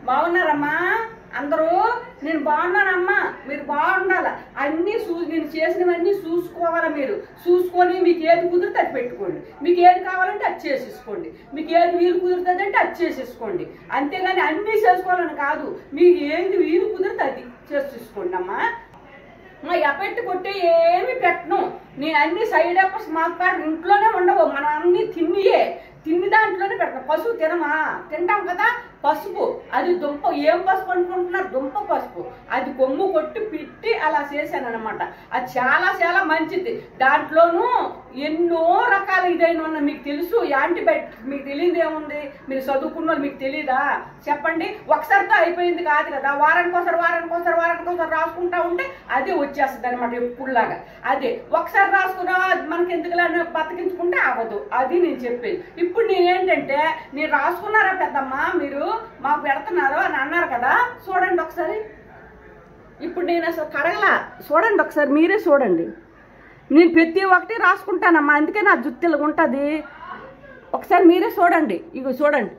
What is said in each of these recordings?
బాగున్నారమ్మా అందరూ నేను బాగున్నానమ్మా మీరు బాగుండాలి అన్నీ చూ నేను చేసినవన్నీ చూసుకోవాలా మీరు చూసుకొని మీకు ఏది కుదిరితే అది పెట్టుకోండి మీకు ఏది కావాలంటే అది చేసేసుకోండి మీకు ఏది వీలు కుదురుతుంది అంటే అది చేసేసుకోండి అంతేగాని అన్నీ చేసుకోవాలని కాదు మీకు ఏది వీలు కుదిరితే అది చేసేసుకోండి అమ్మా మా ఎపెట్టు కొట్టి ఏమి పెట్టను నేను అన్ని సైడ్ ఎఫర్ట్స్ మాట్లాడి ఇంట్లోనే ఉండవు మనం అన్ని తిన్నియే తిన్ని దాంట్లోనే పెడతాం పసుపు తినమా తింటాం కదా పసుపు అది దుంప ఏం పసుపు అనుకుంటున్నారు దుంప పసుపు అది కొమ్ము కొట్టి పిట్టి అలా చేశాను అనమాట అది చాలా చాలా మంచిది దాంట్లోనూ ఎన్నో రకాల ఇదైన ఉన్నాయి మీకు తెలుసు యాంటీబయాటిక్ మీకు తెలియదు ఏముంది మీరు చదువుకున్న వాళ్ళు మీకు తెలియదా చెప్పండి ఒకసారితో అయిపోయింది కాదు కదా వారానికి ఒకసారి వారానికి ఒకసారి వారానికి ఒకసారి రాసుకుంటా ఉంటే అదే వచ్చేస్తుంది అనమాట ఎప్పుడులాగా అదే ఒకసారి రాసుకున్నా మనకి ఎందుకులా బతికించుకుంటే అవ్వదు అది నేను చెప్పేది ఇప్పుడు నేనేంటంటే మీరు రాసుకున్నారా పెద్దమ్మ మీరు మాకు పెడుతున్నారు అని అన్నారు కదా చూడండి ఒకసారి ఇప్పుడు నేను అసలు కడగలా చూడండి ఒకసారి మీరే చూడండి నేను ప్రతి ఒక్కటి రాసుకుంటానమ్మా అందుకే నా జుత్తులు ఉంటుంది ఒకసారి మీరే చూడండి ఇగో చూడండి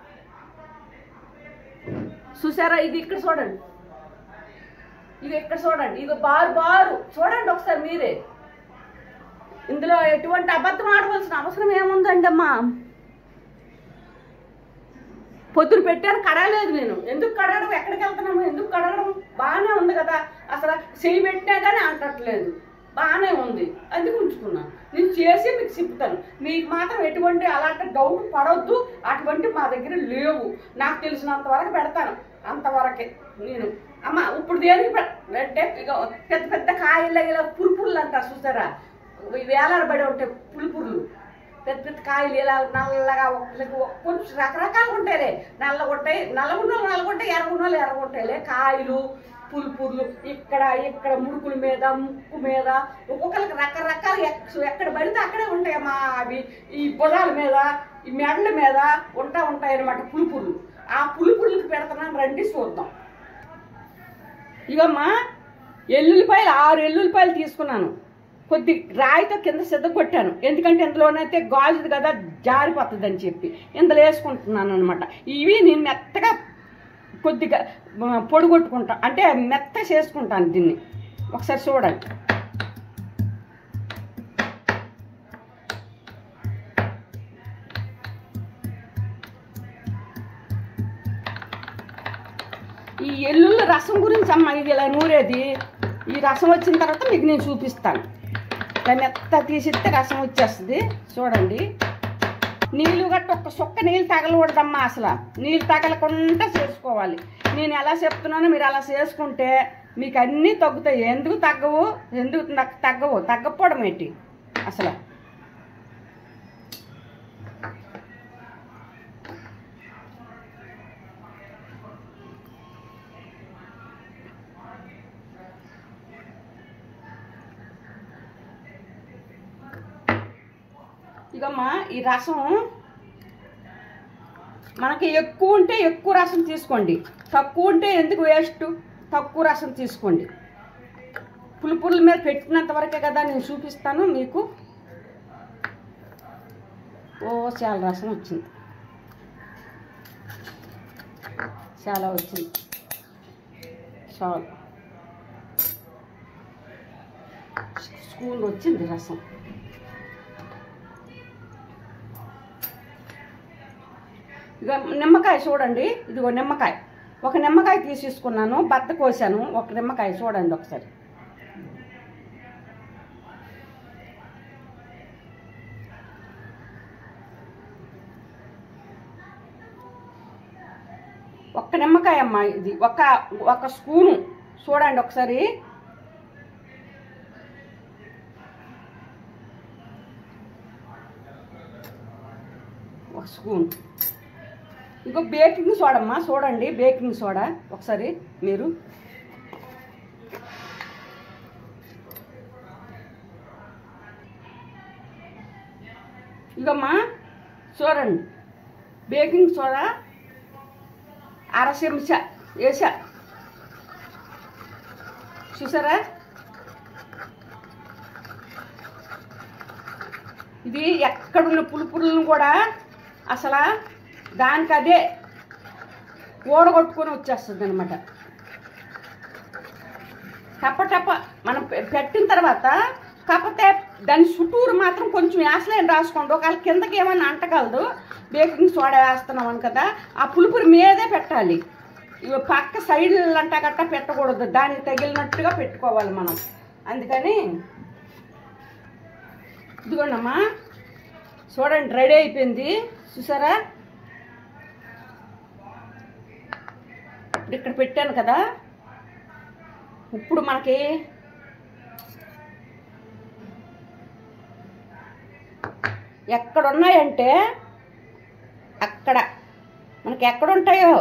చూసారా ఇది ఇక్కడ చూడండి ఇది ఇక్కడ చూడండి ఇది బారు బారు చూడండి ఒకసారి మీరే ఇందులో ఎటువంటి అబద్ధం ఆడవలసిన అవసరం ఏముందండి అమ్మా పొద్దున పెట్టాను కడగలేదు నేను ఎందుకు కడగడం ఎక్కడికి వెళ్తున్నాము ఎందుకు కడగడం బాగానే ఉంది కదా అసలు చెయ్యి పెట్టినా కానీ అంటట్లేదు బాగానే ఉంది అందుకు ఉంచుకున్నాను నేను చేసి మీకు చెప్తాను మీకు మాత్రం ఎటువంటి అలాంటి డౌట్ పడవద్దు అటువంటి మా దగ్గర లేవు నాకు తెలిసినంత వరకు పెడతాను అంతవరకే నేను అమ్మ ఇప్పుడు దేనికి పె- అంటే ఇక పెద్ద పెద్ద కాయలు ఇలా పురుపుళ్ళు అంటారు చూసారా ఇవి వేలాడబడి ఉంటాయి పులుపుర్లు పెద్ద పెద్ద కాయలు ఇలా నల్లగా ఒకళ్ళకి ఒక- కొంచెం రకరకాలు ఉంటాయిలే నల్లగా ఉంటాయి నల్లగున్నలు నల్లగుంటాయి ఎర్రగున్నలు ఎర్రగుంటాయిలే కాయలు పులుపుర్లు ఇక్కడ ఇక్కడ ముడుకుల మీద ముక్కు మీద ఒక్కొక్కరికి రకరకాల ఎక్- ఎక్కడ పడితే అక్కడే ఉంటాయమ్మా అవి ఈ భుజాల మీద ఈ మెడల మీద ఉంటా ఉంటాయి అన్నమాట పులుపుర్లు ఆ పులుపుర్లకి పెడుతున్నాను రండి చూద్దాం ఇవమ్మా ఎల్లుల్లిపాయలు ఆరు ఎల్లుల్లిపాయలు తీసుకున్నాను కొద్ది రాయితో కింద సిద్ధ కొట్టాను ఎందుకంటే ఇందులోనైతే గాజుది కదా జారిపోతుంది అని చెప్పి ఇందులో వేసుకుంటున్నాను అనమాట ఇవి నేను మెత్తగా కొద్దిగా ఆ, పొడి కొట్టుకుంటా అంటే మెత్త చేసుకుంటాను దీన్ని ఒకసారి చూడండి ఈ ఎల్లుల్లి రసం గురించి అమ్మ ఇది ఇలా నూరేది ఈ రసం వచ్చిన తర్వాత మీకు నేను చూపిస్తాను ఇలా మెత్త తీసిస్తే రసం వచ్చేస్తుంది చూడండి నీళ్ళు గట్ట ఒక్క సుక్క నీళ్ళు తగలకూడదమ్మా అసలు నీళ్ళు తగలకుండా చేసుకోవాలి నేను ఎలా చెప్తున్నానో మీరు అలా చేసుకుంటే మీకు అన్నీ తగ్గుతాయి ఎందుకు తగ్గవు ఎందుకు తగ్గ- తగ్గవు తగ్గపోవడం ఏంటి అసలు ఇగమ్మా ఈ రసం మనకి ఎక్కువ ఉంటే ఎక్కువ రసం తీసుకోండి తక్కువ ఉంటే ఎందుకు వేస్ట్ తక్కువ రసం తీసుకోండి పులుపుల మీద పెట్టినంత వరకే కదా నేను చూపిస్తాను మీకు ఓ చాలా రసం వచ్చింది చాలా వచ్చింది చాలు స్కూల్ వచ్చింది రసం ఇక నిమ్మకాయ చూడండి ఇదిగో నిమ్మకాయ ఒక నిమ్మకాయ తీసేసుకున్నాను బత్త కోసాను ఒక నిమ్మకాయ చూడండి ఒకసారి ఒక్క నిమ్మకాయ అమ్మా ఇది ఒక ఒక స్పూను చూడండి ఒకసారి ఒక స్పూన్ ఇంకో బేకింగ్ సోడా అమ్మా చూడండి బేకింగ్ సోడా ఒకసారి మీరు ఇంకమ్మా చూడండి బేకింగ్ సోడా అర చెంచా వేసా చూసారా ఇది ఎక్కడున్న పులుపులను కూడా అసలు దానికి అదే ఊడగొట్టుకొని వచ్చేస్తుంది అనమాట టప్ప టప్ప మనం పె- పెట్టిన తర్వాత కాకపోతే దాని చుట్టూరు మాత్రం కొంచెం యాసలైన రాసుకోండి ఒకవేళ కిందకి ఏమైనా అంటగలదు బేకింగ్ సోడా వేస్తున్నాం కదా ఆ పులుపురి మీదే పెట్టాలి ఇవి పక్క సైడ్ అంటా గట్టా పెట్టకూడదు దానికి తగిలినట్టుగా పెట్టుకోవాలి మనం అందుకని ఇదిగోండమ్మా చూడండి రెడీ అయిపోయింది చూసారా ఇప్పుడు ఇక్కడ పెట్టాను కదా ఇప్పుడు మనకి ఎక్కడ ఉన్నాయంటే అక్కడ మనకి ఎక్కడ ఉంటాయో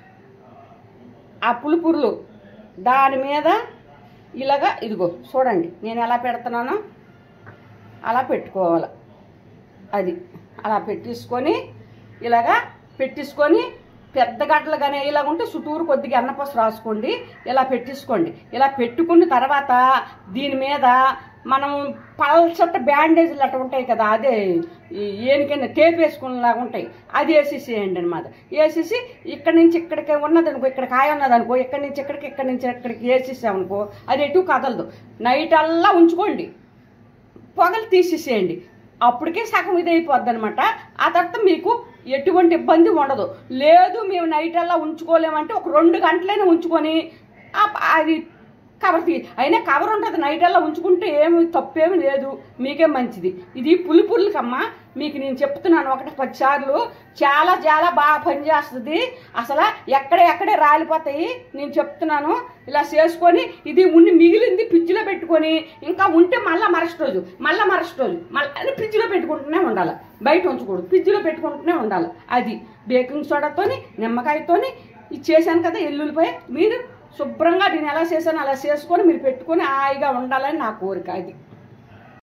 ఆ పులుపురులు దాని మీద ఇలాగా ఇదిగో చూడండి నేను ఎలా పెడుతున్నానో అలా పెట్టుకోవాలి అది అలా పెట్టేసుకొని ఇలాగా పెట్టేసుకొని పెద్ద గడ్డలు కానీ ఇలాగ ఉంటే చుట్టూరు కొద్దిగా అన్నపసు రాసుకోండి ఇలా పెట్టేసుకోండి ఇలా పెట్టుకున్న తర్వాత దీని మీద మనం పల్చట బ్యాండేజీలు అట్లా ఉంటాయి కదా అదే ఈ ఏనికైనా టేప్ వేసుకునేలాగా ఉంటాయి అది వేసేసేయండి అనమాట వేసేసి ఇక్కడి నుంచి ఇక్కడికి ఉన్నదనుకో ఇక్కడ కాయ ఉన్నదనుకో ఇక్కడి నుంచి ఇక్కడికి ఇక్కడి నుంచి ఇక్కడికి వేసేసామనుకో అది ఎటు కదలదు నైట్ అల్లా ఉంచుకోండి పొగలు తీసేసేయండి అప్పటికే సగం ఇది అయిపోద్ది అనమాట ఆ తర్వాత మీకు ఎటువంటి ఇబ్బంది ఉండదు లేదు మేము నైట్ అలా ఉంచుకోలేమంటే ఒక రెండు గంటలైనా ఉంచుకొని ఆ- అది కవర్ తీ అయినా కవర్ ఉంటుంది నైట్ అలా ఉంచుకుంటే ఏమి తప్పేమి లేదు మీకే మంచిది ఇది పులిపుర్లకమ్మా మీకు నేను చెప్తున్నాను ఒకటి పది సార్లు చాలా చాలా బాగా పనిచేస్తుంది అసలు ఎక్కడ ఎక్కడే రాలిపోతాయి నేను చెప్తున్నాను ఇలా చేసుకొని ఇది ఉండి మిగిలింది ఫ్రిడ్జ్లో పెట్టుకొని ఇంకా ఉంటే మళ్ళీ మరస్ట్ రోజు మళ్ళీ మరస్ట్ రోజు మళ్ళీ ఫ్రిడ్జ్లో పెట్టుకుంటూనే ఉండాలి బయట ఉంచకూడదు ఫ్రిడ్జ్లో పెట్టుకుంటూనే ఉండాలి అది బేకింగ్ సోడాతోని నిమ్మకాయతోని ఇది చేశాను కదా ఎల్లుల్లిపాయ మీరు శుభ్రంగా నేను ఎలా చేశాను అలా చేసుకొని మీరు పెట్టుకొని హాయిగా ఉండాలని నా కోరిక అది